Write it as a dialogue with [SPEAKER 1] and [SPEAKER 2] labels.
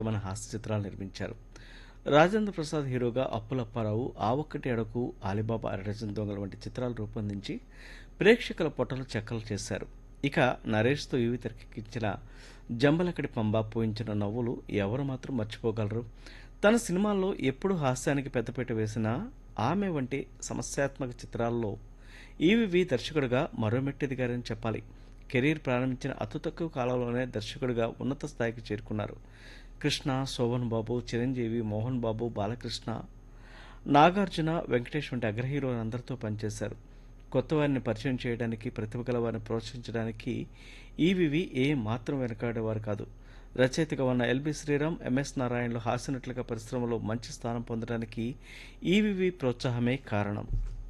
[SPEAKER 1] మన హాస్య చిత్రాలు నిర్మించారు రాజేంద్ర ప్రసాద్ హీరోగా అప్పులప్పారావు ఆ ఒక్కటి అడకు ఆలిబాబా అరడజన్ దొంగల వంటి చిత్రాలు రూపొందించి ప్రేక్షకుల పొట్టలు చెక్కలు చేశారు ఇక నరేష్తో ఇవి తెరకెక్కించిన జంబలకడి పంబ పోయించిన నవ్వులు ఎవరు మాత్రం మర్చిపోగలరు తన సినిమాల్లో ఎప్పుడు హాస్యానికి పెద్దపీట వేసిన ఆమె వంటి సమస్యాత్మక చిత్రాల్లో ఈవివి దర్శకుడిగా మరో మెట్టు ఎదిగారని చెప్పాలి కెరీర్ ప్రారంభించిన అతి తక్కువ కాలంలోనే దర్శకుడిగా ఉన్నత స్థాయికి చేరుకున్నారు కృష్ణ శోభన్ బాబు చిరంజీవి మోహన్ బాబు బాలకృష్ణ నాగార్జున వెంకటేష్ వంటి అగ్ర హీరోలందరితో పనిచేశారు కొత్త వారిని పరిచయం చేయడానికి ప్రతిభ గల వారిని ప్రోత్సహించడానికి ఈవివి ఏ మాత్రం వెనకాడేవారు కాదు రచయితగా ఉన్న ఎల్బి శ్రీరామ్ ఎంఎస్ నారాయణలు హాస్యనటులుగా పరిశ్రమలో మంచి స్థానం పొందడానికి ఈవివి ప్రోత్సాహమే కారణం